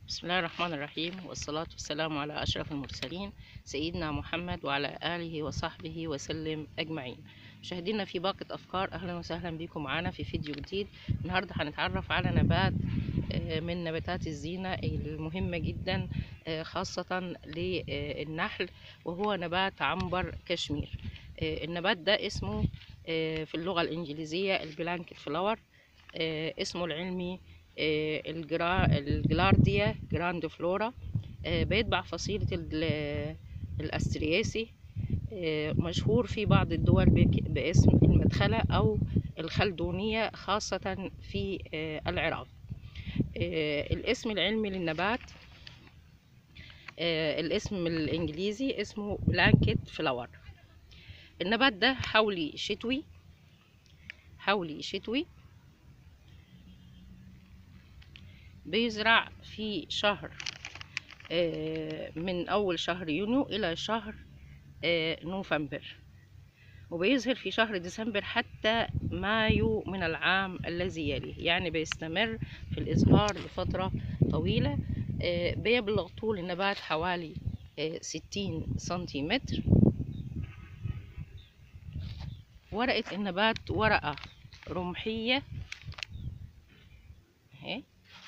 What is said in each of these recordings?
بسم الله الرحمن الرحيم والصلاة والسلام على أشرف المرسلين سيدنا محمد وعلى آله وصحبه وسلم أجمعين مشاهدينا في باقة أفكار أهلا وسهلا بكم معنا في فيديو جديد النهاردة هنتعرف على نبات آه، من نباتات الزينة المهمة جدا آه، خاصة للنحل وهو نبات عنبر كشمير آه، النبات ده اسمه في اللغة الإنجليزية البلانكت فلاور اسمه العلمي الجرا الجلارديا جراند فلورا بيتبع فصيلة الأسترياسي مشهور في بعض الدول باسم المدخلة أو الخلدونية خاصة في العراق الاسم العلمي للنبات الاسم الإنجليزي اسمه بلانكت فلاور النبات ده حولي شتوي حولي شتوي بيزرع في شهر من أول شهر يونيو إلى شهر نوفمبر وبيظهر في شهر ديسمبر حتى مايو من العام الذي يليه يعني بيستمر في الإزهار لفترة طويلة بيبلغ طول النبات حوالي ستين سنتيمتر ورقة النبات ورقة رمحية اهي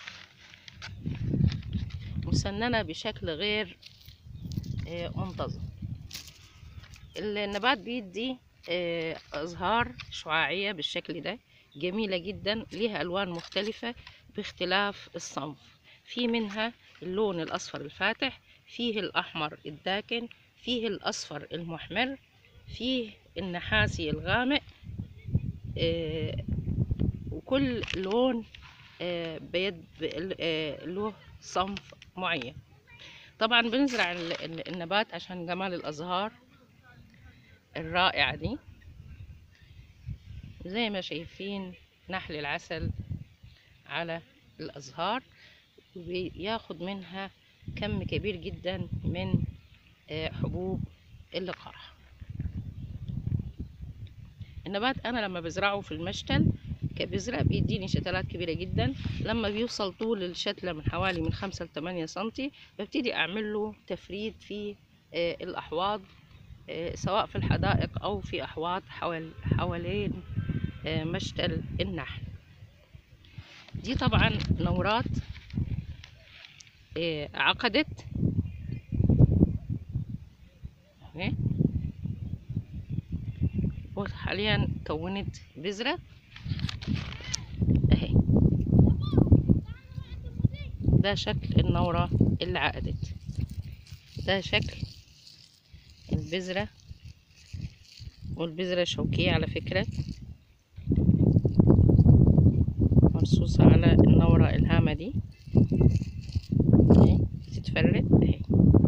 مسننة بشكل غير منتظم النبات بيدي أزهار شعاعية بالشكل ده جميلة جدا ليها ألوان مختلفة باختلاف الصنف في منها اللون الأصفر الفاتح فيه الأحمر الداكن فيه الأصفر المحمر فيه النحاسي الغامق وكل لون بيد له صنف معين طبعا بنزرع النبات عشان جمال الازهار الرائعة دي زي ما شايفين نحل العسل على الازهار وبياخد منها كم كبير جدا من حبوب اللقاح النبات انا لما بزرعه في المشتل كبذرة بيديني شتلات كبيرة جدا لما بيوصل طول الشتلة من حوالي من خمسة لتمانية سنتي ببتدي أعمل له تفريد في الأحواض سواء في الحدائق أو في أحواض حول حوالين مشتل النحل دي طبعا نورات عقدت وحاليا كونت بذرة اهي ده شكل النورة اللي عقدت ده شكل البذرة والبذرة شوكية على فكرة مرصوصة على النورة الهامة دي اهي بتتفرد اهي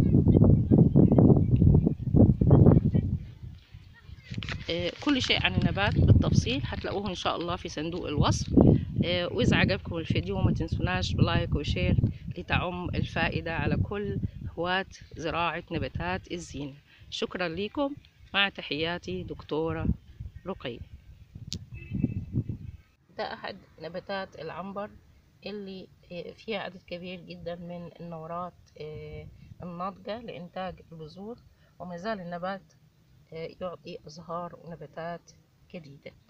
كل شيء عن النبات بالتفصيل هتلاقوه ان شاء الله في صندوق الوصف واذا عجبكم الفيديو ما تنسوناش بلايك وشير لتعم الفائدة على كل هواة زراعة نباتات الزينة شكرا لكم مع تحياتي دكتورة رقية ده أحد نباتات العنبر اللي فيها عدد كبير جدا من النورات الناضجة لإنتاج البذور وما زال النبات يعطي أزهار ونباتات جديدة